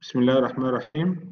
بسم الله الرحمن الرحيم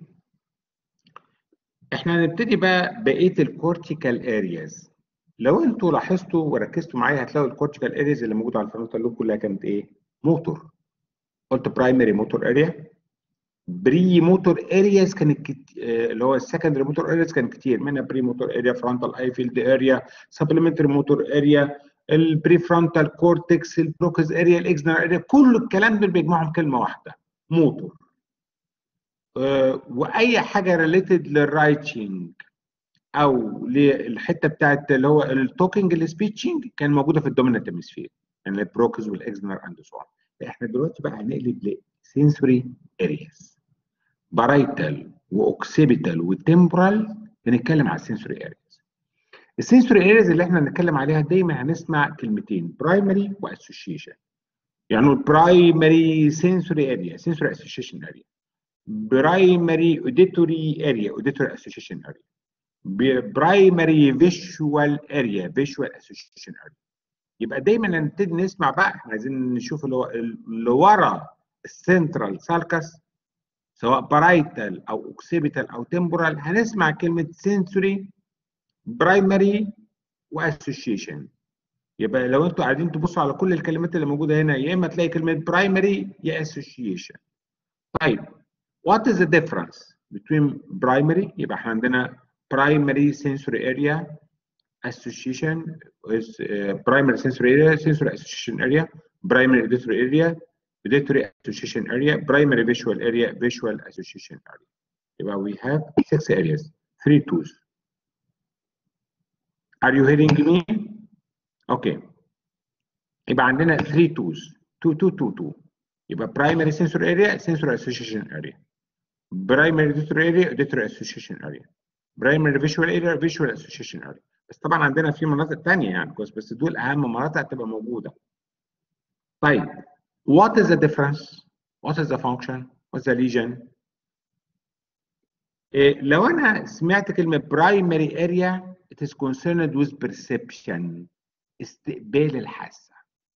احنا هنبتدي بقى بقيه الكورتيكال ارياز لو انتوا لاحظتوا وركزتوا معايا هتلاقوا الكورتيكال ارياز اللي موجوده على الفرونتال لوب كلها كانت ايه موتور قلت برايمري موتور اريا بري موتور ارياز كانت كت... آه، اللي هو السكندري موتور ارياز كانت كتير منها بري موتور اريا فرونتال اي فيلد اريا سبلمنتري موتور اريا البري فرونتال كورتكس البروكس اريا الاكزنر اريا كل الكلام دول بيجمعهم كلمه واحده موتور آه، واي حاجه ريليتد للرايتنج او للحته بتاعت اللي هو التوكينج السبيتشنج كان موجوده في الدومينانت هيمسفير يعني البروكس والاكزنر اند سو احنا دلوقتي بقى هنقلب لسنسوري ارياز بارايتال واوكسيبيتال وتمبرال بنتكلم على السنسوري ارياز السنسوري ارياز اللي احنا بنتكلم عليها دايما هنسمع كلمتين برايمري واسوشيشن يعني البرايمري سنسوري اريا سنسوري اسوشيشن اريا برايمري اوديتوري اريا اوديتوري اسوشيشن اريا برايمري فيجوال اريا فيجوال اسوشيشن اريا يبقى دايما هنبتدي نسمع بقى احنا عايزين نشوف اللي هو اللي ورا السنترال سالكس سواء بارايتال او اوكسيبيتال او تمبورال هنسمع كلمه سنسوري برايمري واسوشيشن يبقى لو انتوا قاعدين تبصوا على كل الكلمات اللي موجوده هنا يا اما تلاقي كلمه برايمري يا اسوشيشن طيب what is the difference between primary يبقى احنا عندنا primary sensory area association is uh, primary sensory area sensory association area primary auditory area auditory association area primary visual area visual association area يبقى we have six areas three twos are you hearing me okay يبقى عندنا three twos two two two two يبقى primary sensory area sensory association area primary auditory area auditory association area primary visual area visual association area بس طبعا عندنا في مناطق ثانيه يعني كويس بس دول اهم مناطق هتبقى موجوده طيب what is the difference what is the function what's the lesion إيه لو انا سمعت كلمه primary area it is concerned with perception استقبال الحاسه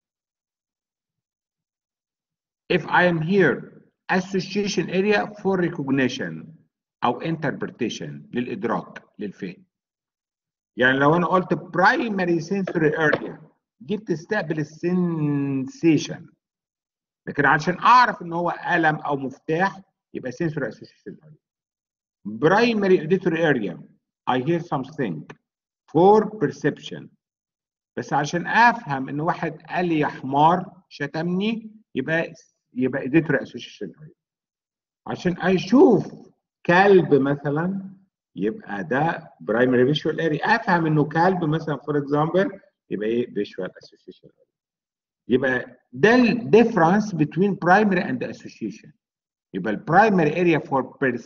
if I am here association area for recognition او interpretation للادراك للفهم يعني لو انا قلت primary sensory area دي بتستقبل السنسيشن لكن عشان اعرف ان هو قلم او مفتاح يبقى sensory association area primary auditory area I hear something for perception بس عشان افهم ان واحد قال لي يا حمار شتمني يبقى يبقى auditory association area عشان اشوف كلب مثلا يبقى ده برايمري فيجوال اريا افهم انه كلب مثلا فور اكزامبل يبقى ايه فيجوال اسوشيشن يبقى ده الديفرنس بين برايمري اند اسوشيشن يبقى البرايمري اريا فور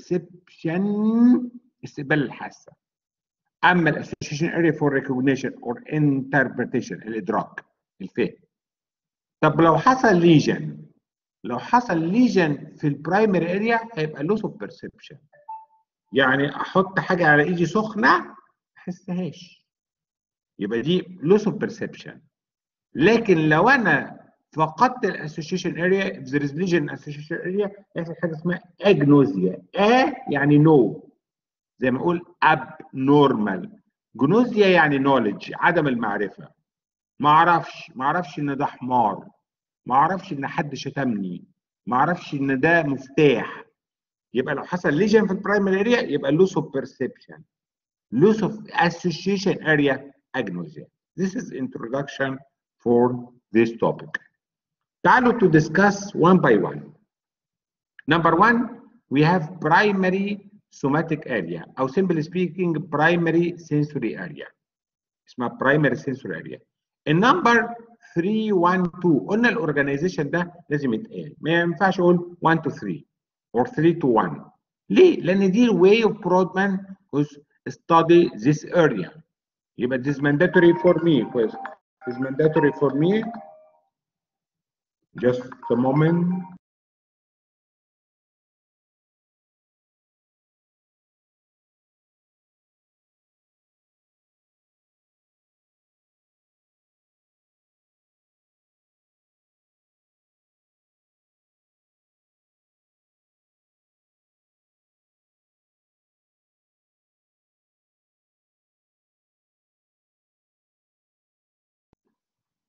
بيرسبشن استقبال الحاسه اما الاسوشيشن اريا فور ريكوجنيشن اور انتربريتيشن الادراك الفهم طب لو حصل ليجن لو حصل ليجن في البرايمري اريا هيبقى لوس اوف بيرسبشن يعني احط حاجه على ايدي سخنه ما احسهاش يبقى دي لوس اوف بيرسبشن لكن لو انا فقدت الاسوشيشن اريا if there is lesion association area يحصل حاجه اسمها اجنوزيا ا يعني نو زي ما اقول اب نورمال جنوزيا يعني نولج عدم المعرفه ما اعرفش ما اعرفش ان ده حمار ما اعرفش ان حد شتمني ما اعرفش ان ده مفتاح يبقى لو حصل ليجن في البرايمري اريا يبقى لوس اوف بيرسبشن لوس اوف اسوشيشن اريا اجنوزيا This is introduction for this topic. تعالوا to discuss one by one. Number one, we have primary somatic area أو simply speaking primary sensory area. اسمها primary sensory area. النمبر 312 قلنا الاورجنايزيشن ده لازم يتقال ما ينفعش اقول 1 to 3 or 3 to 1 ليه؟ لان دي way of Brodmann who's study this area يبقى this mandatory for me كويس this mandatory for me just a moment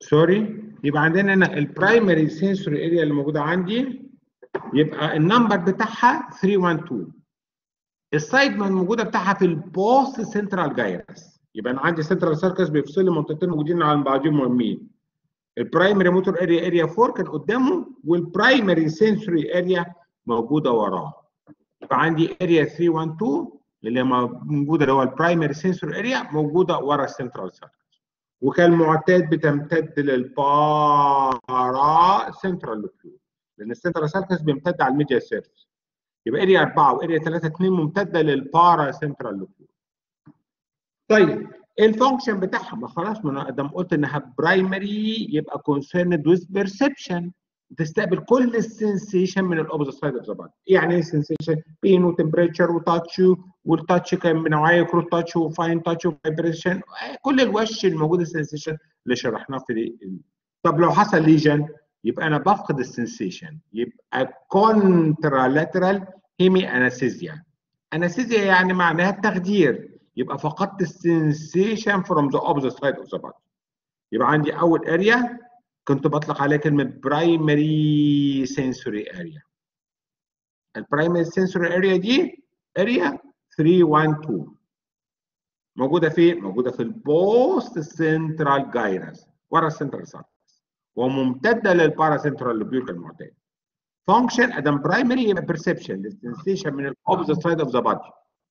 سوري يبقى عندنا هنا البرايمري سنسوري اريا اللي موجوده عندي يبقى النمبر بتاعها 312 السايد موجوده بتاعها في البوست سنترال جايرس يبقى انا عندي سنترال سيركس بيفصل لي منطقتين موجودين على بعضهم مهمين البرايمري موتور اريا اريا 4 كان قدامه والبرايمري سنسوري اريا موجوده وراه يبقى عندي اريا 312 اللي موجوده اللي هو البرايمري سنسوري اريا موجوده ورا السنترال سيركس وكالمعتاد بتمتد للبارا سنترال لوبيول لان السنترال سيركس بيمتد على الميديا سيرفيس يبقى اريا 4 واريا 3 2 ممتده للبارا سنترال لوبيول طيب الفانكشن بتاعها ما خلاص ما انا قلت انها برايمري يبقى كونسيرند ويز بيرسبشن تستقبل كل السنسيشن من الاوبوزيت سايد اوف ذا بادي يعني ايه سنسيشن بين وتمبريتشر وتاتش والتاتش كان من نوعيه كرو تاتش وفاين تاتش وفايبريشن كل الوش الموجود السنسيشن اللي شرحناه في دي طب لو حصل ليجن يبقى انا بفقد السنسيشن يبقى كونترالاترال هيمي انستيزيا انستيزيا يعني معناها التخدير يبقى فقدت السنسيشن فروم ذا اوبوزيت سايد اوف ذا بادي يبقى عندي اول اريا كنت بطلق عليها كلمه برايمري سنسوري اريا البرايمري سنسوري اريا دي اريا 312 موجوده فين؟ موجوده في البوست سنترال جايرس ورا السنترال سيركس وممتده للبارا سنترال لوبيول كالمعتاد فانكشن ادم برايمري يبقى بيرسبشن للسنسيشن من الاوبوزيت سايد اوف ذا بادي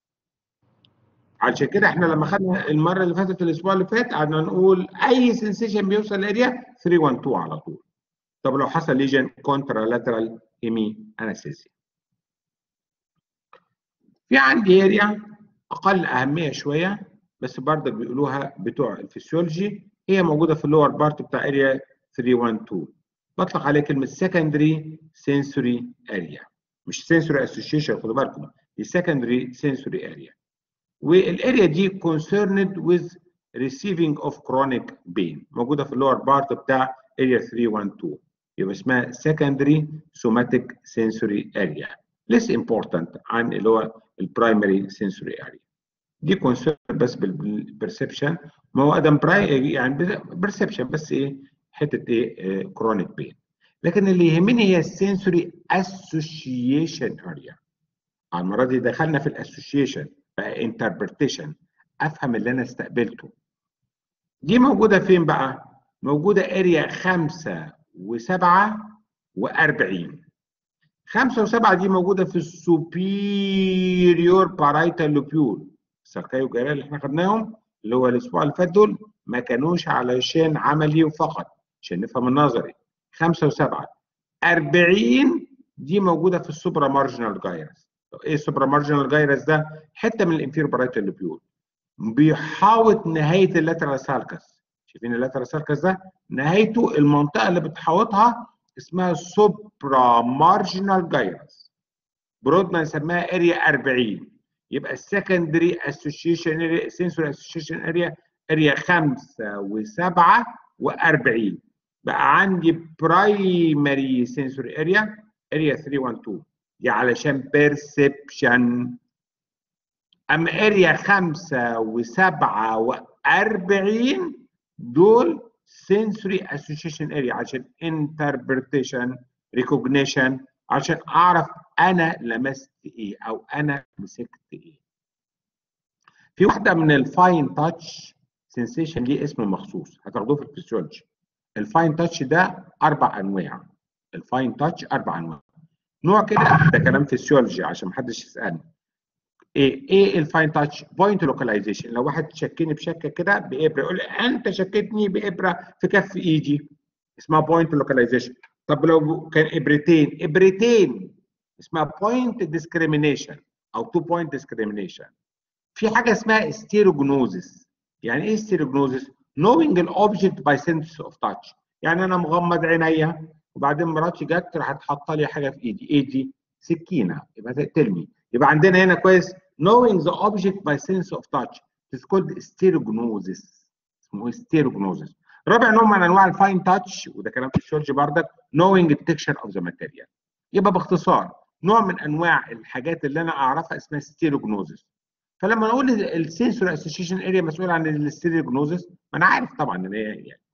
عشان كده احنا لما خدنا المره اللي فاتت الاسبوع اللي فات قعدنا نقول اي سنسيشن بيوصل لاريا 312 على طول طب لو حصل ليجن كونترا لاترال هيمي انستيزيا في عندي اريا اقل اهميه شويه بس برضك بيقولوها بتوع الفسيولوجي هي موجوده في اللور بارت بتاع اريا 312 بطلق عليها كلمه سكندري سنسوري اريا مش سنسوري اسوشيشن خدوا بالكم دي سكندري سنسوري اريا والاريا دي concerned with receiving of chronic pain موجوده في اللور بارت بتاع اريا 312 يبقى اسمها secondary somatic sensory area less important عن اللي هو البرايمري sensory area دي concern بس بالبرسبشن ما هو ادم براي يعني برسبشن بس ايه حته ايه كرونيك بين لكن اللي يهمني هي السنسوري اسوشيشن اريا المره دي دخلنا في الاسوشيشن بقى انتربريتيشن افهم اللي انا استقبلته دي موجوده فين بقى موجوده اريا 5 و7 و40 5 و7 دي موجوده في السوبيريور بارايتال لوبيول السركايو جيرال اللي احنا خدناهم اللي هو الاسبوع اللي فات دول ما كانوش علشان عملي وفقط عشان نفهم النظري 5 و7 40 دي موجوده في السوبرا مارجنال جايرس ايه السوبرا مارجنال جايرس ده حته من الانفير برايتال لوبيول بيحاوط نهايه اللاترال سالكس شايفين اللاترال سالكس ده نهايته المنطقه اللي بتحاوطها اسمها سوبرا مارجنال جايرس برودمان يسميها اريا 40 يبقى السكندري اسوشيشن اريا سنسوري اسوشيشن اريا اريا 5 و7 و40 بقى عندي برايمري سنسوري اريا اريا 312 دي علشان بيرسبشن اما اريا 5 و7 و40 دول sensory association area عشان interpretation recognition عشان اعرف انا لمست ايه او انا مسكت ايه في واحده من الفاين تاتش سensation ليه اسم مخصوص هتاخدوه في الفسيولوجي الفاين تاتش ده اربع انواع الفاين تاتش اربع انواع نوع كده ده كلام فيسيولوجي عشان محدش يسالني ايه ايه الفاين تاتش بوينت لوكاليزيشن لو واحد شكني بشكه كده بابره يقول لي انت شكتني بابره في كف ايدي اسمها بوينت لوكاليزيشن طب لو كان ابرتين ابرتين اسمها بوينت ديسكريميشن او تو بوينت ديسكريميشن في حاجه اسمها ستيروجنوزس يعني ايه ستيروجنوزس knowing an object by sense of touch يعني انا مغمض عينيا وبعدين مراتي جت راحت حاطه لي حاجه في ايدي ايه دي سكينه يبقى تقتلني يبقى عندنا هنا كويس knowing the object by sense of touch is called stereognosis اسمه stereognosis رابع نوع من انواع الفاين تاتش وده كلام في الشورج بردك knowing the texture of the material يبقى باختصار نوع من انواع الحاجات اللي انا اعرفها اسمها stereognosis فلما نقول السنسور اسوشيشن اريا مسؤول عن الستيريوجنوزس ما انا عارف طبعا ان هي يعني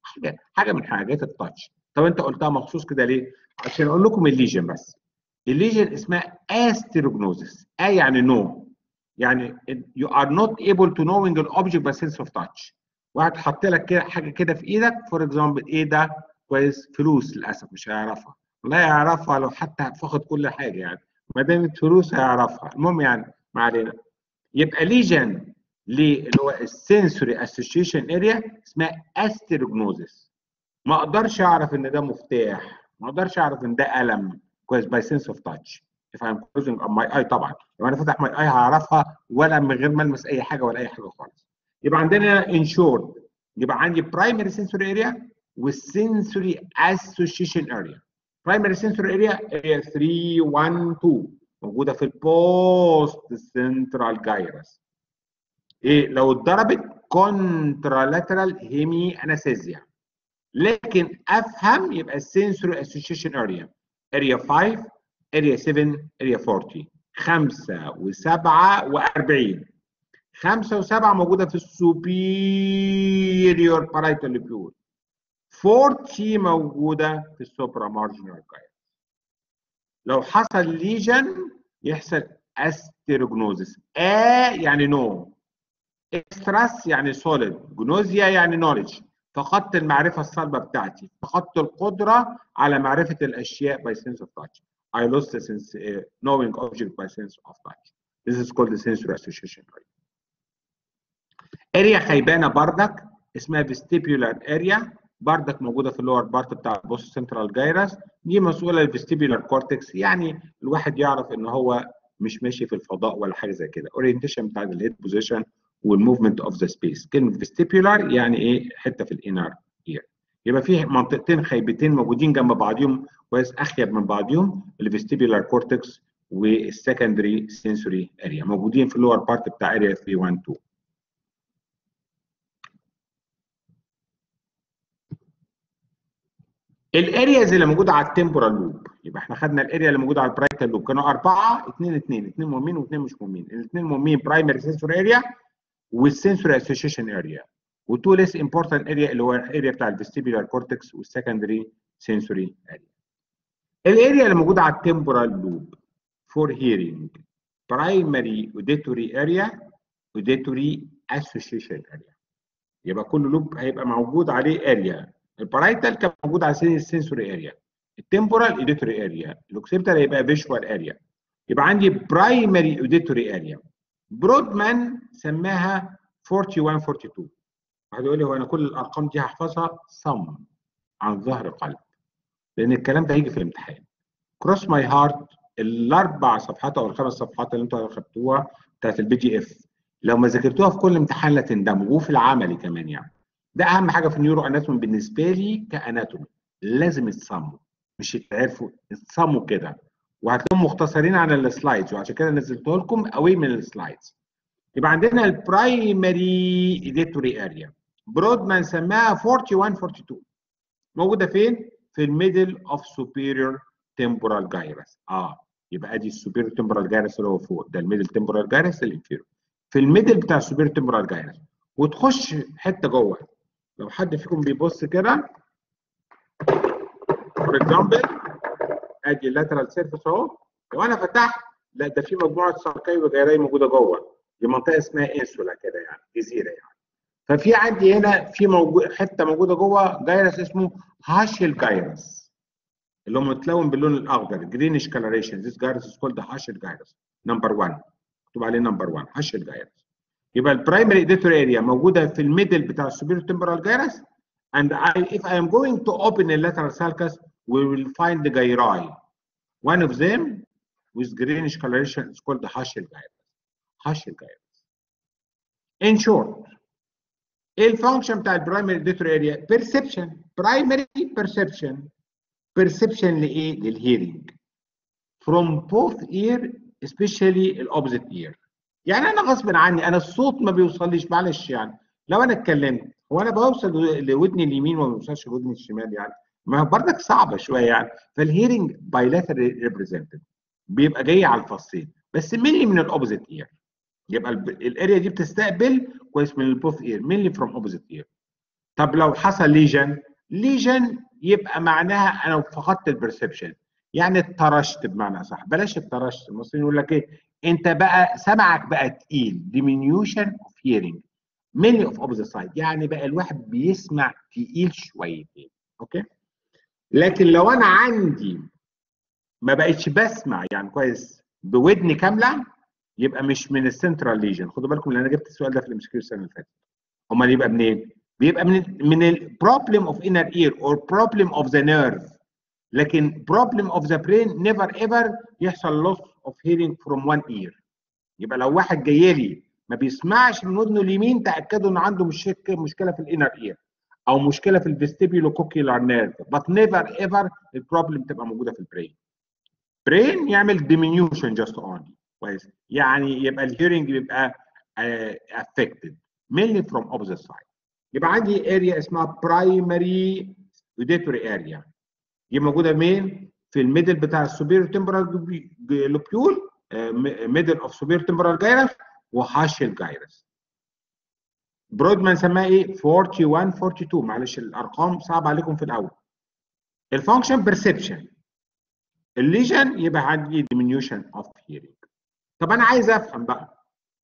حاجه حاجه من حاجات التاتش طب انت قلتها مخصوص كده ليه عشان اقول لكم الليجن بس الليجن اسمها استيروجنوزس ا يعني نو يعني you are not able to knowing an object by sense of touch واحد حط لك كده حاجه كده في ايدك فور اكزامبل ايه ده كويس فلوس للاسف مش هيعرفها لا يعرفها لو حتى فقد كل حاجه يعني ما دام فلوس هيعرفها المهم يعني ما علينا يبقى ليجن اللي هو السنسوري اسوشيشن اريا اسمها استيروجنوزس ما اقدرش اعرف ان ده مفتاح ما اقدرش اعرف ان ده قلم كويس باي سنس اوف تاتش if I'm closing on my eye طبعا لو انا فاتح my eye هعرفها ولا من غير ما المس اي حاجه ولا اي حاجه خالص يبقى عندنا in short يبقى عندي primary sensory area والsensory association area primary sensory area area 3 1 2 موجوده في البوست سنترال جايرس ايه لو اتضربت contralateral هيمي انستيزيا لكن افهم يبقى السنسوري اسوشيشن اريا اريا 5 اريا 7 اريا 40 5 و7 و40 5 و7 موجوده في السوبيريور بارايتال لوبيول 40 موجوده في السوبرا مارجنال جايرس لو حصل ليجن يحصل استيروجنوزس ا يعني نو استرس يعني سوليد جنوزيا يعني نولج فقدت المعرفه الصلبه بتاعتي فقدت القدره على معرفه الاشياء by sense of touch I lost the sense uh, knowing object by sense of touch this is called the sensory association area اريا خيبانه بردك اسمها vestibular area بردك موجوده في اللور بارت بتاع البوست سنترال جايرس دي مسؤوله للفيستيبيولار كورتكس يعني الواحد يعرف ان هو مش ماشي في الفضاء ولا حاجه زي كده اورينتيشن بتاع الهيد بوزيشن والموفمنت اوف ذا سبيس كلمه فيستيبيولار يعني ايه حته في الانر اير يبقى في منطقتين خيبتين موجودين جنب بعضهم كويس اخيب من بعضهم الفيستيبيولار كورتكس والسكندري سنسوري اريا موجودين في اللور بارت بتاع اريا 3 1 2 الارياز اللي موجوده على التمبورال لوب يبقى احنا خدنا الاريا اللي موجوده على البرايتال لوب كانوا اربعه اثنين اثنين اثنين مهمين واثنين مش مهمين الاثنين مهمين برايمري سنسور اريا والسنسوري اسوشيشن اريا وتو ليس امبورتنت اريا اللي هو الاريا بتاع الفيستيبولار كورتكس والسكندري سنسوري اريا الاريا اللي موجوده على التمبورال لوب فور هيرنج برايمري اوديتوري اريا اوديتوري اسوشيشن اريا يبقى كل لوب هيبقى موجود عليه اريا البرايتال كان موجود على سن السنسوري اريا التمبورال اوديتوري اريا الاوكسيبتال هيبقى فيجوال اريا يبقى عندي برايمري اوديتوري اريا برودمان سماها 41 42 واحد يقول لي هو انا كل الارقام دي هحفظها صم عن ظهر قلب لان الكلام ده هيجي في الامتحان كروس ماي هارت الاربع صفحات او الخمس صفحات اللي انتوا اخدتوها بتاعت البي دي اف لو ما ذاكرتوها في كل امتحان لا تندمجوا وفي العملي كمان يعني ده اهم حاجه في النيورو اناتومي بالنسبه لي كاناتومي لازم يتصموا مش يتعرفوا يتصموا كده وهتلاقيهم مختصرين عن السلايدز وعشان كده نزلته لكم قوي من السلايدز يبقى عندنا البرايمري ايديتوري اريا برودمان سماها 41 42 موجوده فين؟ في الميدل اوف سوبيريور تمبورال جايرس اه يبقى ادي السوبيريور تمبورال جايرس اللي هو فوق ده الميدل تمبورال جايرس الانفيريور في الميدل بتاع السوبيريور تمبورال جايرس وتخش حته جوه لو حد فيكم بيبص كده فور اكزامبل ادي اللاترال سيرفيس اهو لو انا فتحت لا ده في مجموعه ساركاي وجيراي موجوده جوه دي منطقه اسمها انسولا كده يعني جزيره يعني ففي عندي هنا في موجود حته موجوده جوه جايرس اسمه هاشل جايرس اللي هو متلون باللون الاخضر جرينش كلاريشن ذيس جايرس از كولد هاشل جايرس نمبر 1 مكتوب عليه نمبر 1 هاشل جايرس يبقى البرايمري اديتور اريا موجوده في الميدل بتاع السوبيريور تمبرال جايرس and I, if I am going to open a lateral sulcus we will find the gyri one of them with greenish coloration is called the Hashel gyrus Hashel gyrus in short ايه الفانكشن بتاع البرايمري اديتور اريا perception primary perception perception لايه للهيرنج from both ear especially الاوبزيت ear يعني انا غصب عني انا الصوت ما بيوصليش معلش يعني لو انا اتكلمت هو انا بوصل لودني اليمين وما بوصلش لودني الشمال يعني ما بردك صعبه شويه يعني فالهيرنج بايلاترال ريبريزنتد بيبقى جاي على الفصين بس ملي من الاوبزيت اير يبقى الاريا دي بتستقبل كويس من البوث اير ملي فروم اوبزيت اير طب لو حصل ليجن ليجن يبقى معناها انا فقدت البرسبشن يعني اتطرشت بمعنى صح بلاش اتطرشت المصريين يقول لك ايه انت بقى سمعك بقى تقيل diminution of hearing mainly of opposite side يعني بقى الواحد بيسمع تقيل شويتين اوكي لكن لو انا عندي ما بقتش بسمع يعني كويس بودن كامله يبقى مش من السنترال ليجن خدوا بالكم لان انا جبت السؤال ده في الامسكيو السنه اللي فاتت امال يبقى منين؟ بيبقى من من البروبلم اوف انر اير اور بروبلم اوف ذا نيرف لكن بروبلم اوف ذا برين نيفر ايفر يحصل لوس اوف هيرنج فروم وان اير يبقى لو واحد جاي لي ما بيسمعش من ودنه اليمين تاكدوا ان عنده مشكله مشكله في الانر اير او مشكله في الفيستيبيولو كوكيولار نيرف بس نيفر ايفر البروبلم تبقى موجوده في البرين برين يعمل diminution just only كويس يعني يبقى الهيرنج بيبقى uh, affected mainly from opposite side يبقى عندي area اسمها primary auditory area دي موجوده مين في الميدل بتاع السوبيريور تمبرال لوبيول ميدل اوف سوبيريور تمبرال جايرس وحاشي الجايرس برودمان سماها ايه 41 42 معلش الارقام صعبه عليكم في الاول الفانكشن بيرسبشن الليجن يبقى عندي diminution of hearing طب انا عايز افهم بقى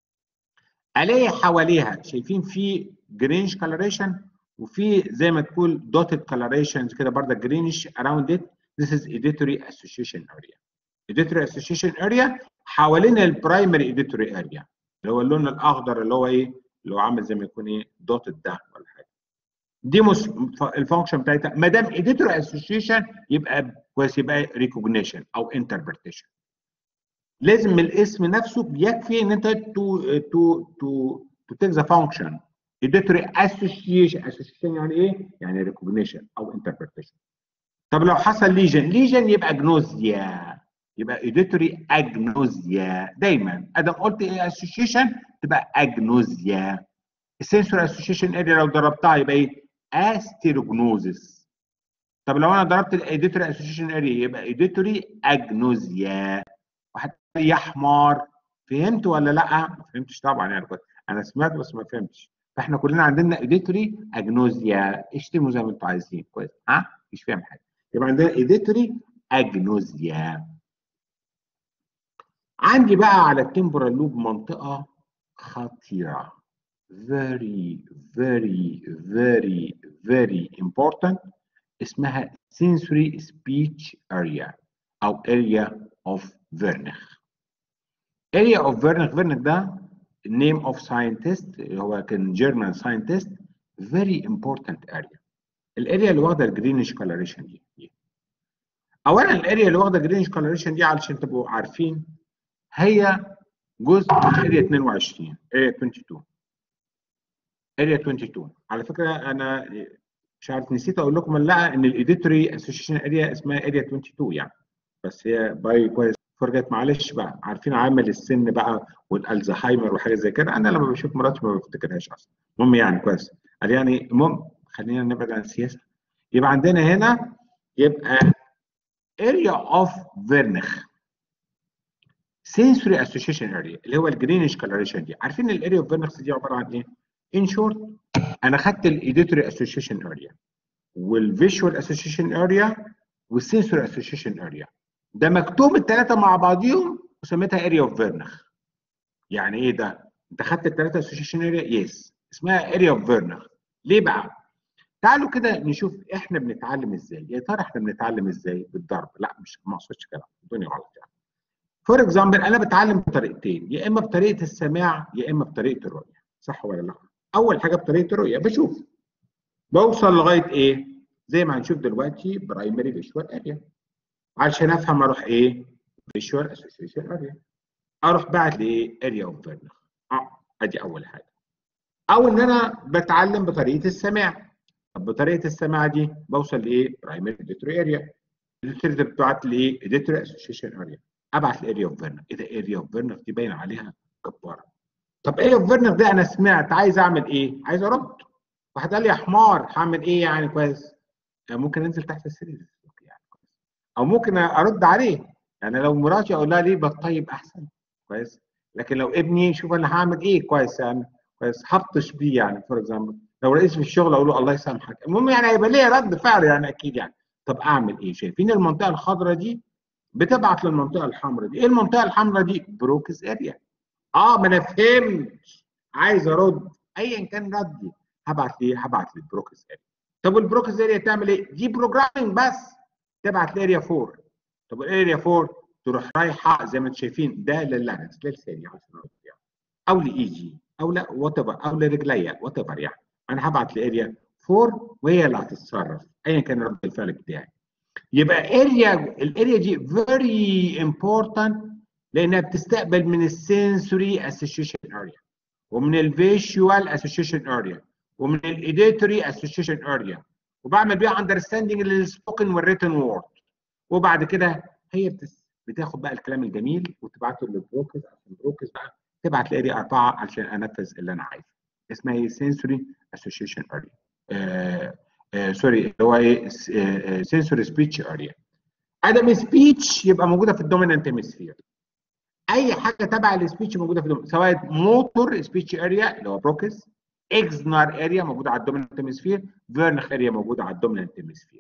الاقي حواليها شايفين في جرينش coloration وفي زي ما تقول dotted colorations كده برضه جرينش around it this is auditory association area auditory association area حوالين البرايمري auditory area اللي هو اللون الاخضر اللي هو ايه اللي هو عامل زي ما يكون ايه dotted ده ولا حاجه دي مس... الفانكشن بتاعتها ما دام auditory association يبقى كويس يبقى recognition او interpretation لازم من الاسم نفسه بيكفي ان انت تو تو تو تو تيك ذا فانكشن auditory association association يعني ايه؟ يعني recognition او interpretation طب لو حصل ليجن ليجن يبقى جنوزيا يبقى auditory اجنوزيا دايما ادم قلت ايه association تبقى اجنوزيا السنسور association area لو ضربتها يبقى ايه؟ استيروجنوزس طب لو انا ضربت الايديتوري اسوشيشن اريا يبقى ايديتوري اجنوزيا واحد يا حمار فهمت ولا لا؟ ما فهمتش طبعا يعني كنت انا سمعت بس ما فهمتش فاحنا كلنا عندنا ايديتوري اجنوزيا اشتموا زي ما انتوا عايزين كويس ها مش فاهم حاجه يبقى عندنا ايديتوري اجنوزيا عندي بقى على التمبرال لوب منطقه خطيره very very very very important اسمها sensory speech area او area of Wernicke area of Wernicke Wernicke ده name of scientist هو كان German scientist very important area الاريا اللي واخده الجرينش كولوريشن دي, دي اولا الاريا اللي واخده جرينش كولوريشن دي علشان تبقوا عارفين هي جزء من اريا 22 اريا 22 اريا 22 على فكره انا مش عارف نسيت اقول لكم ولا لا ان الايديتوري اسوشيشن اريا اسمها اريا 22 يعني بس هي باي كويس فرجت معلش بقى عارفين عامل السن بقى والالزهايمر وحاجه زي كده انا لما بشوف مراتي ما بفتكرهاش اصلا المهم يعني كويس قال يعني المهم خلينا نبعد عن السياسه يبقى عندنا هنا يبقى اريا اوف فيرنخ sensory association area اللي هو الجرينش كولوريشن دي عارفين الاريا اوف فيرنخ دي عباره عن ايه؟ ان شورت انا خدت الايديتوري اسوشيشن اريا والفيجوال اسوشيشن اريا والسنسوري اسوشيشن اريا ده مكتوب الثلاثه مع بعضيهم وسميتها اريا اوف فيرنخ يعني ايه ده؟ انت خدت الثلاثه اسوشيشن اريا يس اسمها اريا اوف فيرنخ ليه بقى؟ تعالوا كده نشوف احنا بنتعلم ازاي يا ترى احنا بنتعلم ازاي بالضرب لا مش ما اقصدش كده الدنيا غلط يعني فور اكزامبل انا بتعلم بطريقتين يا اما بطريقه السماع يا اما بطريقه الرؤيه صح ولا لا؟ اول حاجه بطريقه الرؤيه بشوف بوصل لغايه ايه زي ما هنشوف دلوقتي برايمري فيجوال اريا علشان افهم اروح ايه فيجوال اسوسيشن اريا اروح بعد لايه اريا اوف فيرنخ اه ادي اول حاجه او ان انا بتعلم بطريقه السماع طب بطريقه السماع دي بوصل لايه برايمري ايديتوري اريا الايديتوري بتبعت لايه ايديتوري اسوسيشن اريا ابعت لاريا اوف فيرنخ ايه ده اريا اوف فيرنخ دي باين عليها جباره طب ايه فيرنر ده انا سمعت عايز اعمل ايه؟ عايز ارد واحد قال لي يا حمار هعمل ايه يعني كويس؟ ممكن انزل تحت السرير يعني كويس او ممكن ارد عليه يعني لو مراتي اقول لها ليه بطيب احسن كويس لكن لو ابني شوف انا هعمل ايه كويس يعني كويس هبطش بيه يعني فور اكزامبل لو رئيس في الشغل اقول له الله يسامحك المهم يعني هيبقى ليا رد فعل يعني اكيد يعني طب اعمل ايه شايفين المنطقه الخضراء دي بتبعت للمنطقه الحمراء دي ايه المنطقه الحمراء دي بروكس اريا اه ما انا فهمت عايز ارد ايا كان ردي هبعت ليه هبعت للبروكس اريا طب والبروكس اريا تعمل ايه دي بروجرامينج بس تبعت لاريا 4 طب الاريا 4 تروح رايحه زي ما انتم شايفين ده لللارنكس للسيريا عشان ارد يعني او لاي جي او لا وات او لرجليا وات ايفر يعني انا هبعت لاريا 4 وهي اللي هتتصرف ايا كان رد الفعل بتاعي يبقى اريا الاريا دي فيري امبورتنت لانها بتستقبل من السنسوري اسوشيشن اريا ومن الفيجوال اسوشيشن اريا ومن الايديتوري اسوشيشن اريا وبعمل بيها اندرستاندنج للسبوكن والريتن وورد وبعد كده هي بتاخد بقى الكلام الجميل وتبعته للبروكس عشان البروكس بقى تبعت لاريا اربعه عشان انفذ اللي انا عايزه اسمها ايه سنسوري اسوشيشن اريا سوري اللي هو ايه سنسوري سبيتش اريا ادم سبيتش يبقى موجوده في الدومينانت هيمسفير اي حاجه تبع السبيتش موجوده في الدومينانت سواء موتور سبيتش اريا اللي هو بروكس اكزنار اريا موجوده على الدومينانت هيمسفير فيرنخ اريا موجوده على الدومينانت هيمسفير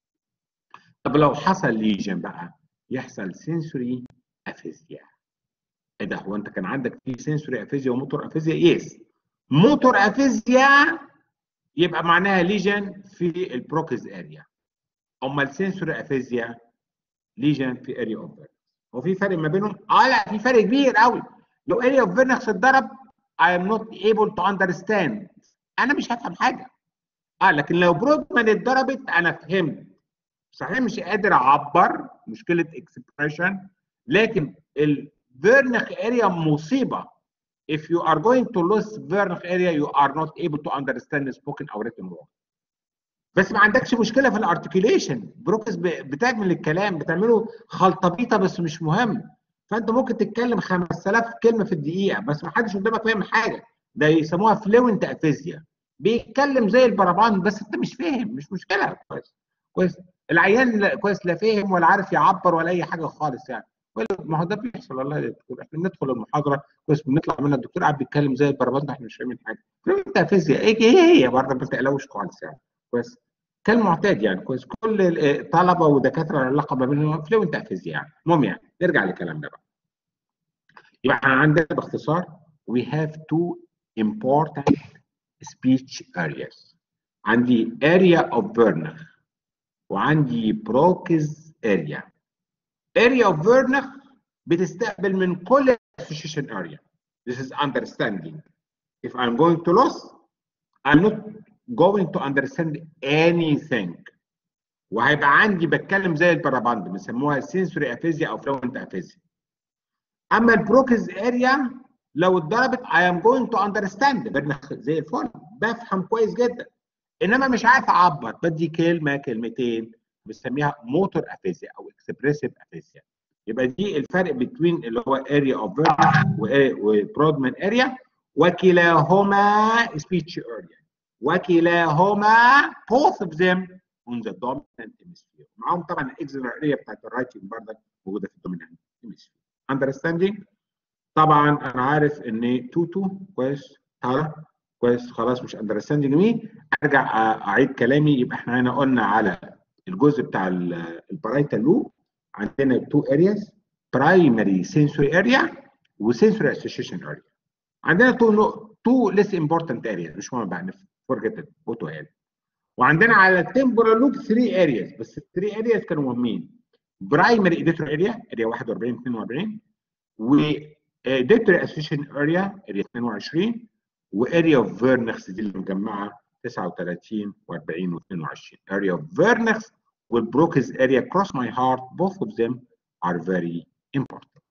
طب لو حصل ليجن بقى يحصل سنسوري افيزيا ايه ده هو انت كان عندك في سنسوري افيزيا وموتور افيزيا يس موتور افيزيا يبقى معناها ليجن في البروكز اريا اما السنسوري افيزيا ليجن في اريا اوف فيرنكس هو في فرق ما بينهم اه لا في فرق كبير قوي لو اريا اوف فيرنكس اتضرب I am not able to understand انا مش هفهم حاجه اه لكن لو برودمان اتضربت انا فهمت صحيح مش قادر اعبر مشكله اكسبريشن لكن الفيرنخ اريا مصيبه if you are going to lose Vernach area you are not able to understand the spoken or written word بس ما عندكش مشكله في الارتكيوليشن بروكس بتعمل الكلام بتعمله خلطبيطه بس مش مهم فانت ممكن تتكلم 5000 كلمه في الدقيقه بس ما حدش قدامك فاهم حاجه ده يسموها فلوينت افيزيا بيتكلم زي البربان بس انت مش فاهم مش مشكله كويس كويس العيان كويس لا فاهم ولا عارف يعبر ولا اي حاجه خالص يعني ما هو ده بيحصل والله يا دكتور احنا بندخل المحاضره كويس بنطلع منها الدكتور قاعد بيتكلم زي البربان احنا مش فاهمين حاجه فلوينت فيزياء ايه هي هي برضه ما تقلقوش خالص يعني كويس كالمعتاد يعني كويس كل الطلبه ودكاتره العلاقه ما بينهم فلوينت فيزياء يعني المهم يعني نرجع لكلامنا بقى يبقى عندنا باختصار we have two important speech areas عندي area of Vernach وعندي Broca's area area of Vernach بتستقبل من كل association area this is understanding if I'm going to loss I'm not going to understand anything وهيبقى عندي بتكلم زي البراباند بنسموها sensory aphasia او fluent aphasia اما البروكز اريا لو اتضربت I am going to understand زي الفل بفهم كويس جدا انما مش عارف اعبر بدي كلمه كلمتين بنسميها موتور افيزيا او اكسبريسيف افيزيا يبقى دي الفرق بين اللي هو اريا اوف وبرودمان اريا وكلاهما سبيتش اريا وكلاهما both of them on the dominant hemisphere معاهم طبعا الاكزلر اريا بتاعت الرايتنج برضه موجوده في الدومينانت هيمسفير understanding طبعا انا عارف ان توتو كويس تعالى كويس خلاص مش understanding مي ارجع اعيد كلامي يبقى احنا هنا قلنا على الجزء بتاع البرايتال لوب عندنا تو ارياز برايمري سنسوري اريا وسنسوري اسوشيشن اريا عندنا تو تو ليس امبورتنت ارياز مش مهم بقى فورجيت اوتو قال وعندنا على التمبورال لوب 3 ارياز بس ال 3 ارياز كانوا مهمين برايمري اديتور اريا اريا 41 42 واديتور اسوشيشن اريا اريا 22 واريا اوف فيرنكس دي اللي مجمعه 39 و40 و22 اريا اوف فيرنكس والبروكز اريا cross my heart both of them are very important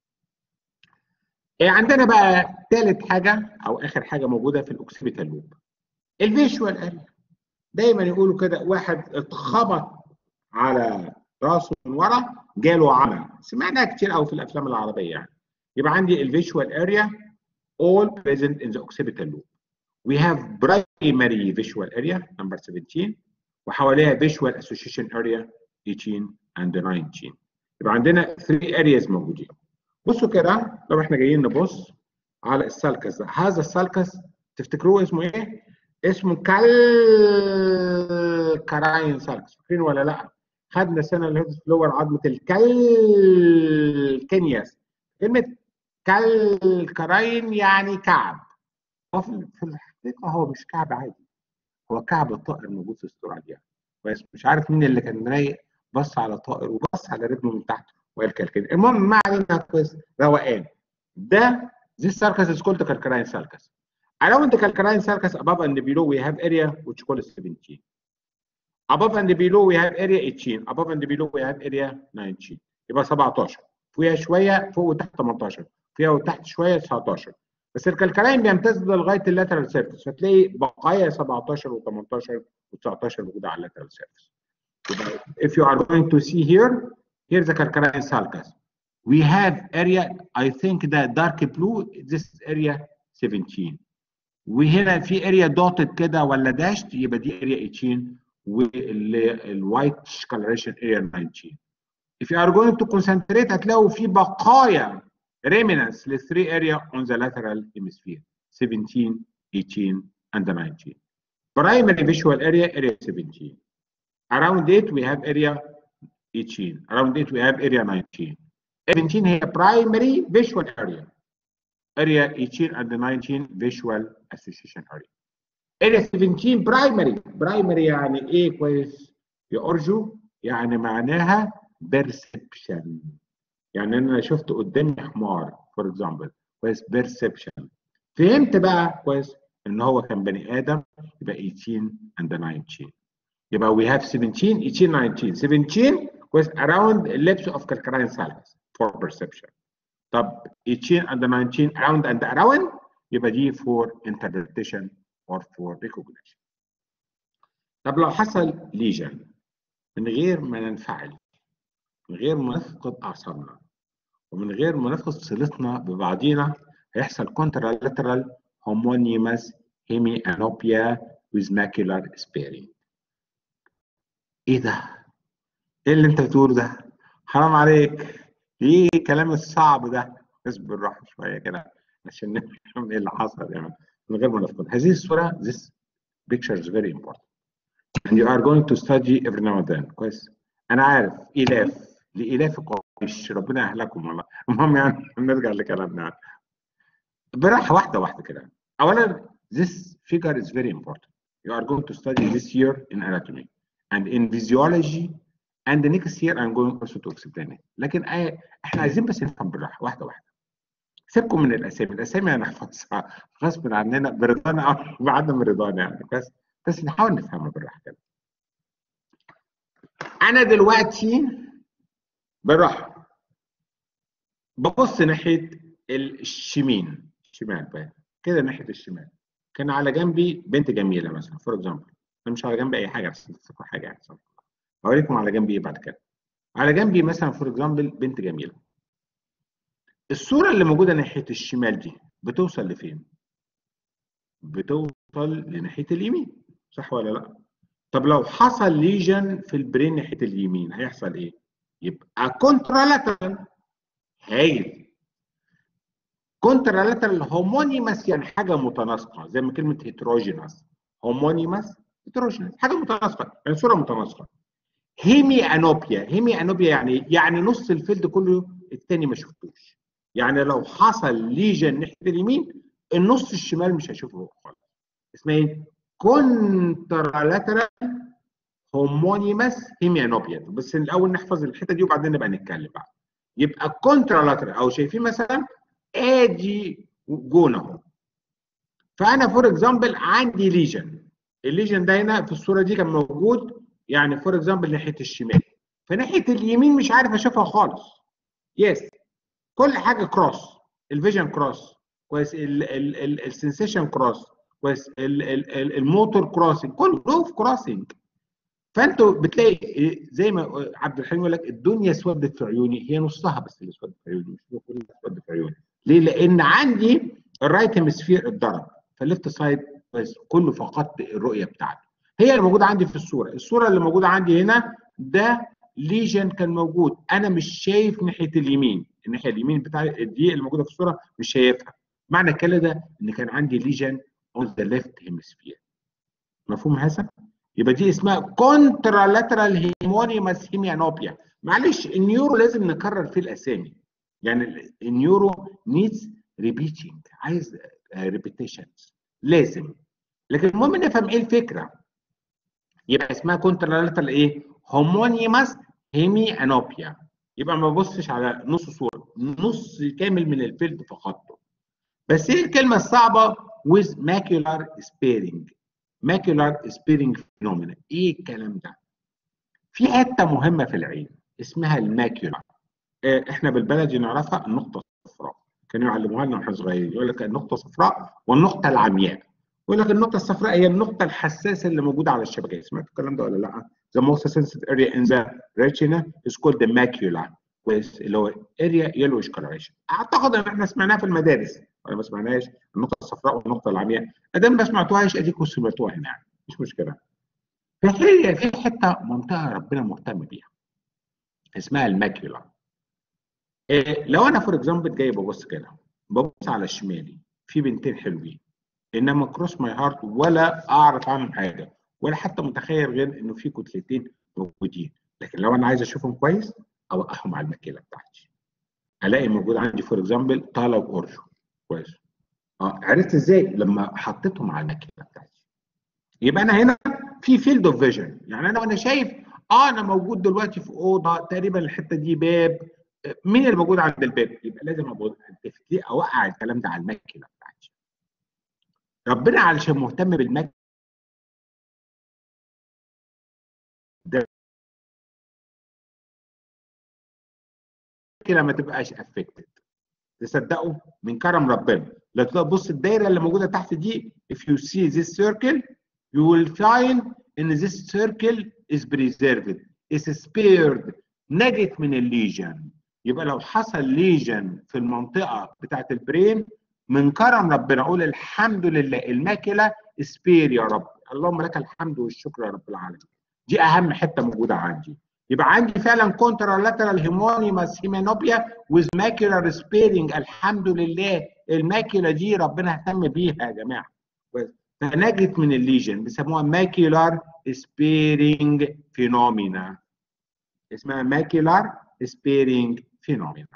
إيه عندنا بقى ثالث حاجه او اخر حاجه موجوده في الاوكسيبيتال لوب الفيجوال اريا دايما يقولوا كده واحد اتخبط على راسه من ورا جاله عمى سمعناها كتير قوي في الافلام العربيه يعني يبقى عندي الفيجوال اريا all present in the occipital loop we have primary visual area number 17 وحواليها visual association area 18 and 19 يبقى عندنا 3 areas موجودين بصوا كده لو احنا جايين نبص على السالكس ده هذا السالكس تفتكروه اسمه ايه؟ اسمه كالكراين سالكس فاكرين ولا لا؟ خدنا السنه اللي فاتت لور عظمه الكالكينياس كلمه كالكراين يعني كعب في الحقيقه هو مش كعب عادي هو كعب الطائر موجود في استراليا كويس مش عارف مين اللي كان رايق بص على طائر وبص على رجله من تحت وقال كالكين المهم ما علينا كويس روقان ده this circus is called the calcarine circus around the calcarine circus above and below we have area which called 17 above and below we have area 18 above and below we have area 19 يبقى 17 فيها شويه فوق وتحت 18 فيها وتحت شويه 19 بس الكالكلاين بيمتد لغايه اللاترال سيرفيس فتلاقي بقايا 17 و18 و19 موجوده على اللاترال سيرفيس if you are going to see here here's the calcarine sulcus we have area I think the dark blue this is area 17 وهنا في area dotted كده ولا داشت يبقى دي area 18 والوايت coloration area 19 if you are going to concentrate هتلاقوا في بقايا remnants ل 3 area on the lateral hemisphere 17 18 and 19 primary visual area area 17 around it we have area 18 around it we have area 19 17 هي primary visual area area 18 and 19 visual association area area 17 primary primary يعني ايه كويس يا ارجو يعني معناها perception يعني انا شفت قدامي حمار فور اكزامبل كويس بيرسبشن فهمت بقى كويس ان هو كان بني ادم يبقى 18 and 19 يبقى we have 17 18 19 17 كويس around ellipse of calcarine sulcus for perception طب 18 and 19 around and around يبقى دي for interpretation or for recognition طب لو حصل ليجن من غير ما ننفعل من غير ما نفقد اعصابنا ومن غير ما نفقد صلتنا ببعضينا هيحصل contralateral homonymous hemianopia with macular sparing. ايه ده؟ ايه اللي انت بتقوله ده؟ حرام عليك ايه الكلام الصعب ده؟ بس بالراحه شويه كده عشان نفهم ايه اللي حصل يعني من غير ما نفقد هذه الصوره this picture is very important and you are going to study every now and then كويس انا عارف الاف لالاف قريش ربنا يهلكم والله المهم يعني نرجع لكلامنا يعني. براحه واحده واحده كده اولا this figure is very important you are going to study this year in anatomy and in physiology and the next year I'm going also to explain it لكن احنا عايزين بس نفهم بالراحه واحده واحده سيبكم من الاسامي الاسامي هنحفظها غصب عننا برضانا او بعدم رضانا يعني بس بس نحاول نفهمها بالراحه كده انا دلوقتي بالراحه ببص ناحيه الشمين الشمال بقى كده ناحيه الشمال كان على جنبي بنت جميله مثلا فور اكزامبل انا مش على جنبي اي حاجه عشان تفتكروا حاجه يعني هوريكم على جنبي ايه بعد كده على جنبي مثلا فور اكزامبل بنت جميله الصوره اللي موجوده ناحيه الشمال دي بتوصل لفين بتوصل لناحيه اليمين صح ولا لا طب لو حصل ليجن في البرين ناحيه اليمين هيحصل ايه يبقى كونترالاترال هايل كونترالاترال هومونيمس يعني حاجه متناسقه زي ما كلمه هيتروجينس هومونيمس هيتروجينس حاجه متناسقه يعني صوره متناسقه هيمي انوبيا هيمي انوبيا يعني يعني نص الفيلد كله الثاني ما شفتوش يعني لو حصل ليجن ناحيه اليمين النص الشمال مش هشوفه خالص اسمها ايه كونترالاترال هومونيمس هيميانوبيا بس الاول نحفظ الحته دي وبعدين نبقى نتكلم بقى يبقى كونترالاترال او شايفين مثلا ادي جون اهو فانا فور اكزامبل عندي ليجن الليجن ده هنا في الصوره دي كان موجود يعني فور اكزامبل ناحيه الشمال فناحيه اليمين مش عارف اشوفها خالص يس كل حاجه كروس الفيجن كروس كويس السنسيشن كروس كويس الموتور كروسنج كله في كروسنج فانتوا بتلاقي زي ما عبد الحليم يقول لك الدنيا اسودت في عيوني هي نصها بس اللي اسودت في عيوني مش كلها اسودت في عيوني ليه؟ لان عندي الرايت هيمسفير اتضرب فالليفت سايد كويس كله فقدت الرؤيه بتاعته هي اللي موجوده عندي في الصوره الصوره اللي موجوده عندي هنا ده ليجن كان موجود انا مش شايف ناحيه اليمين الناحيه اليمين بتاع دي اللي موجوده في الصوره مش شايفها معنى كده ده ان كان عندي ليجن on the left hemisphere مفهوم هذا؟ يبقى دي اسمها كونترالاترال هيمونيماس هيميانوبيا معلش النيورو لازم نكرر فيه الاسامي يعني النيورو نيدز ريبيتنج عايز ريبيتيشنز لازم لكن المهم نفهم ايه الفكره يبقى اسمها كونترالاترال ايه؟ هومونيماس هيميانوبيا يبقى ما ببصش على نص صوره نص كامل من الفيلد فقدته بس ايه الكلمه الصعبه with macular sparing macular sparing phenomena ايه الكلام ده في حته مهمه في العين اسمها الماكيولا احنا بالبلدي نعرفها النقطه الصفراء كانوا يعلموها لنا واحنا صغيرين يقول لك النقطه الصفراء والنقطه العمياء يقول لك النقطه الصفراء هي النقطه الحساسه اللي موجوده على الشبكيه سمعت الكلام ده ولا لا the most sensitive area in the retina is called the macula اللي هو area yellowish coloration اعتقد ان احنا سمعناها في المدارس ولا ما سمعناهاش النقطه الصفراء والنقطه العمياء ادام ما سمعتوهاش اديكم سمعتوها هنا يعني مش مشكله فهي في حته منطقه ربنا مهتم بيها اسمها الماكيولا إيه لو انا فور اكزامبل جاي ببص كده ببص على الشمالي في بنتين حلوين انما كروس ماي هارت ولا اعرف عنهم حاجه ولا حتى متخيل غير انه في كتلتين موجودين لكن لو انا عايز اشوفهم كويس اوقعهم على الماكيولا بتاعتي الاقي موجود عندي فور اكزامبل طالع واورجو كويس اه عرفت ازاي لما حطيتهم على الماكيولا بتاعتي يبقى انا هنا في فيلد اوف فيجن يعني انا وانا شايف اه انا موجود دلوقتي في اوضه تقريبا الحته دي باب مين اللي موجود عند الباب؟ يبقى لازم ابقى اوقع الكلام ده على الماكينه بتاعتي. ربنا علشان مهتم بالماكينه ده كده ما تبقاش افكتد تصدقوا من كرم ربنا لو تبص الدايره اللي موجوده تحت دي if you see this circle you will find ان this circle is preserved is spared نجت من الليجن يبقى لو حصل ليجن في المنطقه بتاعت البرين من كرم ربنا اقول الحمد لله الماكله سبير يا رب اللهم لك الحمد والشكر يا رب العالمين دي اهم حته موجوده عندي يبقى عندي فعلا كونترالاترال هيمونيماس هيمانوبيا ويز ماكيولار سبيرنج الحمد لله الماكيولا دي ربنا اهتم بيها يا جماعه فنجت من الليجن بيسموها ماكيولار سبيرنج فينومينا اسمها ماكيولار سبيرنج فينومينا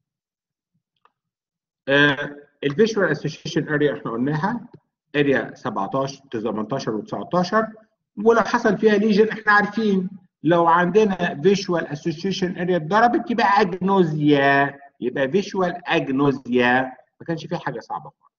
الفيجوال اسوشيشن اريا احنا قلناها اريا 17 18 و19 ولو حصل فيها ليجن احنا عارفين لو عندنا فيجوال اسوشيشن اريا اتضربت يبقى اجنوزيا يبقى فيجوال اجنوزيا ما كانش فيها حاجه صعبه خالص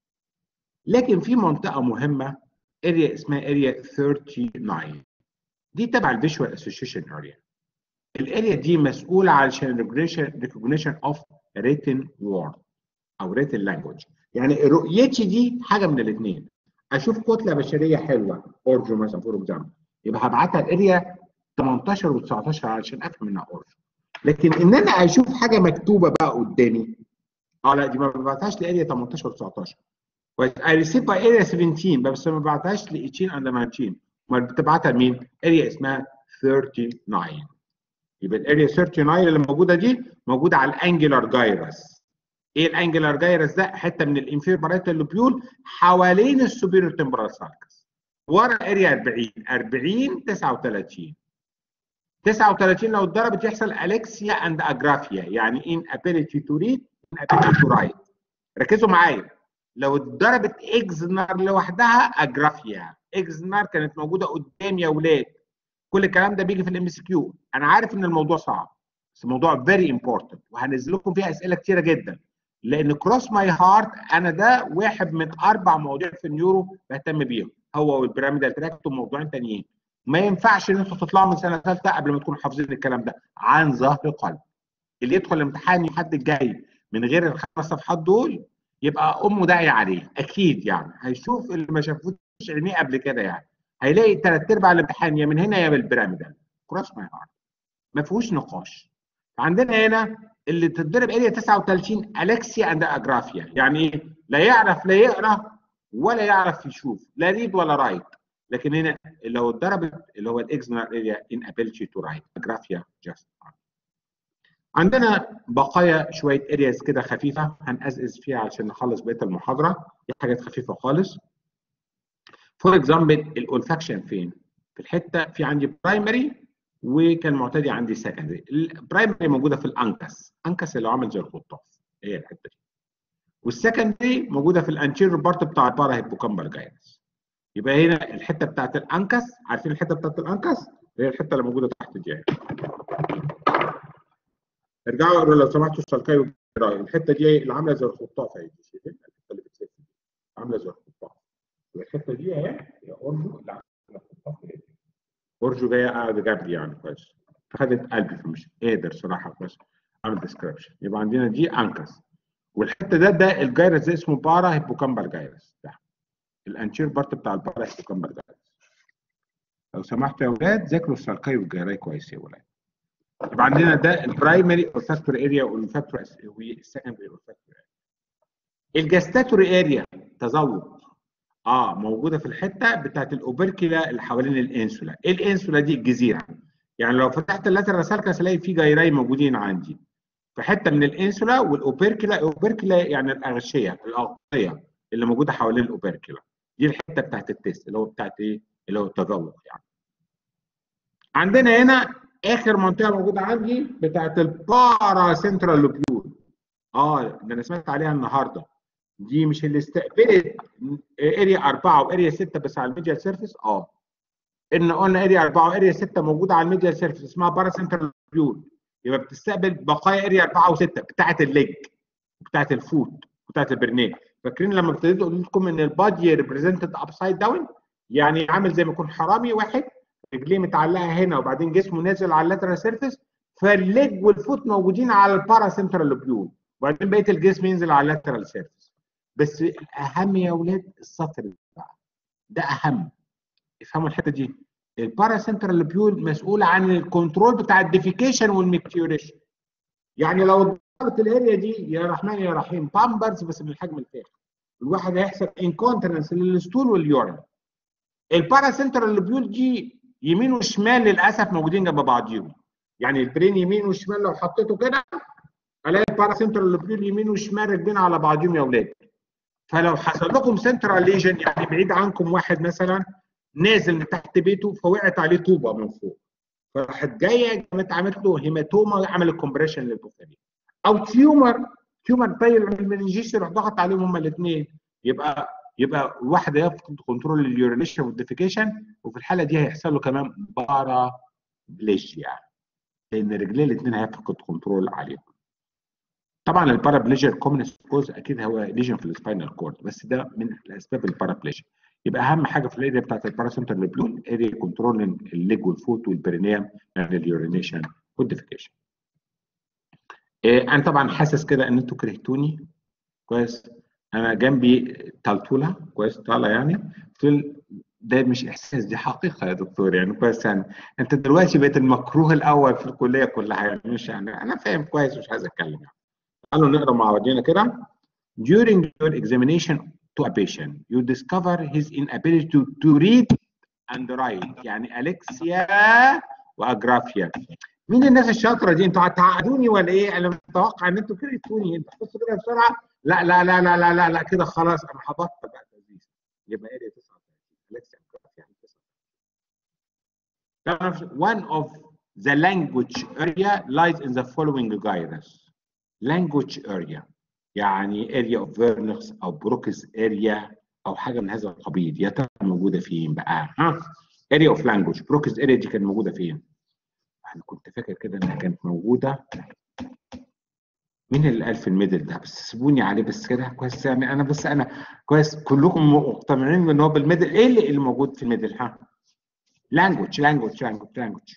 لكن في منطقه مهمه اريا اسمها اريا 39 دي تبع الفيجوال اسوشيشن اريا الاريا دي مسؤوله علشان ريكوجنيشن اوف ريتن وورد او ريتن لانجوج يعني رؤيتي دي حاجه من الاثنين اشوف كتله بشريه حلوه اورجو مثلا فور اكزامبل يبقى هبعتها الاريا 18 و19 علشان افهم انها اورجو لكن ان انا اشوف حاجه مكتوبه بقى قدامي اه لا دي ما ببعتهاش لاريا 18 و19 كويس اي ريسيف باي اريا 17 بس ما ببعتهاش ل 18 اند 19 امال بتبعتها لمين؟ اريا اسمها 39 يبقى الاريا 39 اللي موجوده دي موجوده على الانجلر جايرس ايه الانجلر جايرس ده حته من الانفير بارايتال لوبيول حوالين السوبيريور تمبرال سالكس ورا اريا 40 40 39 39 لو اتضربت يحصل الكسيا اند اجرافيا يعني ان ابيليتي تو ريد ان ابيليتي تو رايت ركزوا معايا لو اتضربت اكزنر لوحدها اجرافيا اكزنر كانت موجوده قدام يا اولاد كل الكلام ده بيجي في الام اس كيو انا عارف ان الموضوع صعب بس الموضوع فيري امبورتنت وهنزل لكم فيها اسئله كتيره جدا لان كروس ماي هارت انا ده واحد من اربع مواضيع في النيورو بهتم بيهم هو والبيراميدال تراكت وموضوعين تانيين ما ينفعش ان انتوا تطلعوا من سنه ثالثه قبل ما تكونوا حافظين الكلام ده عن ظهر قلب اللي يدخل الامتحان الحد الجاي من غير الخمس صفحات دول يبقى امه داعي عليه اكيد يعني هيشوف اللي ما شافوش عينيه قبل كده يعني هيلاقي ثلاث ارباع الامتحان يا من هنا يا من البيراميدال كروس ماي هارت ما فيهوش نقاش عندنا هنا اللي تتضرب اريا 39 الكسيا اند اجرافيا يعني ايه لا يعرف لا يقرا ولا يعرف يشوف لا ريد ولا رايت لكن هنا لو اتضربت اللي هو الاكزنر اريا ان ابيلتي تو رايت اجرافيا جاست عندنا بقايا شويه ارياز كده خفيفه هنقزقز فيها عشان نخلص بقيه المحاضره دي حاجات خفيفه خالص فور اكزامبل الاولفاكشن فين؟ في الحته في عندي برايمري وكان معتدي عندي سكندري البرايمري موجوده في الانكس انكس اللي عامل زي الخطاف هي الحته دي والسكندري موجوده في الانتيريور بارت بتاع البارا هيبوكامبال جاينس يبقى هنا الحته بتاعت الانكس عارفين الحته بتاعت الانكس هي الحته اللي موجوده تحت دي ارجعوا اقروا لو سمحتوا السلكاي الحته دي اللي عامله زي الخطاف اهي شايفين الحته اللي بتسد عامله زي الخطاف الحته دي اهي هي اورجو اللي عامله زي الخطاف اورجو جايه قاعده جنبي يعني كويس فخدت قلبي فمش قادر صراحه كويس اعمل ديسكربشن يبقى عندنا دي انكس والحته ده ده الجايرس ده اسمه بارا هيبوكامبال جايرس ده الانشير بارت بتاع البارا هيبوكامبال جايرس لو سمحتوا يا اولاد ذاكروا السالكاي والجيراي كويس يا اولاد يبقى عندنا ده البرايمري اولفاكتوري اريا والفاكتور والسكندري اولفاكتوري اريا الجاستاتوري اريا تذوق اه موجوده في الحته بتاعت الاوبركيلا اللي حوالين الانسولا ايه الانسولا دي الجزيره يعني لو فتحت اللاترال سالكس الاقي في جيراي موجودين عندي في حته من الانسولا والاوبركيلا الاوبركيلا يعني الاغشيه الاغطيه اللي موجوده حوالين الاوبركيلا دي الحته بتاعت التست اللي هو بتاعت ايه اللي هو التذوق يعني عندنا هنا اخر منطقه موجوده عندي بتاعت البارا سنترال لوبيول اه ده انا سمعت عليها النهارده دي مش اللي استقبلت اريا 4 واريا 6 بس على الميديال سيرفيس اه ان قلنا اريا 4 واريا 6 موجوده على الميديال سيرفيس اسمها بارا سنترال لوبيول يبقى بتستقبل بقايا اريا 4 و6 بتاعت الليج بتاعت الفوت بتاعت البرنيه فاكرين لما ابتديت اقول لكم ان البادي ريبريزنتد ابسايد داون يعني عامل زي ما يكون حرامي واحد رجليه متعلقه هنا وبعدين جسمه نازل على اللاترال سيرفيس فالليج والفوت موجودين على البارا سنترال لوبيول وبعدين بقيه الجسم ينزل على اللاترال سيرفيس بس الاهم يا اولاد السطر بقى ده اهم افهموا الحته دي البارا سنترال لوبيول مسؤول عن الكنترول بتاع الديفيكيشن والميكتيوريشن يعني لو ضربت الاريا دي يا رحمن يا رحيم بامبرز بس من الحجم الفاخر الواحد هيحصل انكونترنس للستول واليورين البارا سنترال لوبيول دي يمين وشمال للاسف موجودين جنب بعضيهم يعني البرين يمين وشمال لو حطيته كده الاقي البارا سنترال لوبيول يمين وشمال راكبين على بعضيهم يا اولاد فلو حصل لكم سنترال ليجن يعني بعيد عنكم واحد مثلا نازل من تحت بيته فوقعت عليه طوبه من فوق فراحت جايه قامت عملت له هيماتوما عملت كومبريشن للبوفرين او تيومر تيومر طاير من المنجيش يروح ضغط عليهم هما الاثنين يبقى يبقى الواحد هيفقد كنترول اليورينيشن والديفيكيشن وفي الحاله دي هيحصل له كمان بارا بليجيا لان رجليه الاثنين هيفقد كنترول عليهم طبعا البارابليجيا كومنست كوز اكيد هو ليجن في السباينال كورد بس ده من الاسباب البارابليجيا يبقى اهم حاجه في الاريا بتاعت الباراسنتر لوبيول اريا كنترول الليج والفوت والبرينيوم يعني اليورينيشن والديفيكيشن إيه انا طبعا حاسس كده ان انتوا كرهتوني كويس انا جنبي تلتوله كويس طالع يعني تقول ده مش احساس دي حقيقه يا دكتور يعني كويس يعني انت دلوقتي بقيت المكروه الاول في الكليه كلها يعني مش يعني انا فاهم كويس مش عايز اتكلم يعني تعالوا نقرا مع بعضينا كده during your examination to a patient you discover his inability to, to read and write يعني الكسيا واجرافيا مين الناس الشاطره دي انتوا هتعقدوني ولا ايه انا متوقع ان انتوا كرهتوني انتوا بصوا كده بسرعه لا لا لا لا لا لا, لا كده خلاص انا هبطل بقى تدريس يبقى اريا 39 الكسيا يعني 39 one of the language area lies in the following gyrus language area يعني area of Vernix او بروكس area او حاجه من هذا القبيل يا ترى موجوده فين بقى ها area of language بروكس area دي كانت موجوده فين انا كنت فاكر كده انها كانت موجوده مين اللي قال في الميدل ده بس سيبوني عليه بس كده كويس يعني انا بس انا كويس كلكم مقتنعين ان هو بالميدل ايه اللي, اللي موجود في الميدل ها language language language language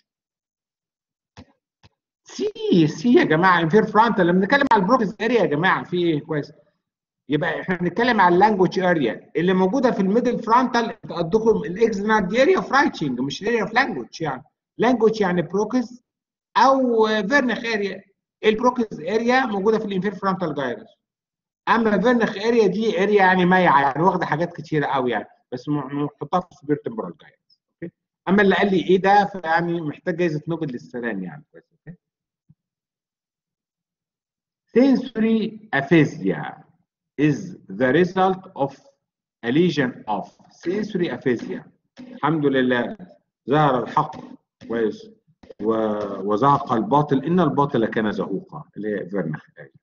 سي سي يا جماعه انفير فرونتال لما بنتكلم على البروكس اريا يا جماعه في ايه كويس يبقى احنا بنتكلم على اللانجوج اريا اللي موجوده في الميدل فرونتال قصدكم الاكزنال دي اريا اوف رايتنج مش اريا اوف لانجوج يعني لانجوج يعني بروكس او فيرنخ اريا البروكس اريا موجوده في الانفير فرونتال جايرس اما فيرنخ اريا دي اريا يعني مايعه يعني واخده حاجات كتيره قوي يعني بس نحطها في السبير تمبرال جايرس اوكي اما اللي قال لي ايه ده فيعني محتاج جائزه نوبل للسلام يعني كويس اوكي Sensory aphasia is the result of a legion of sensory aphasia الحمد لله ظهر الحق كويس وزهق الباطل ان الباطل كان زهوقا اللي هي فيرنخ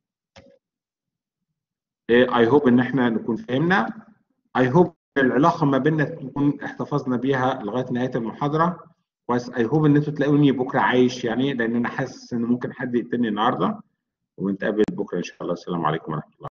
اي هوب ان احنا نكون فهمنا اي هوب العلاقه ما بيننا تكون احتفظنا بيها لغايه نهايه المحاضره كويس اي هوب ان انتوا تلاقوني بكره عايش يعني لان انا حاسس ان ممكن حد يقتلني النهارده ونتقابل بكره ان شاء الله السلام عليكم ورحمه الله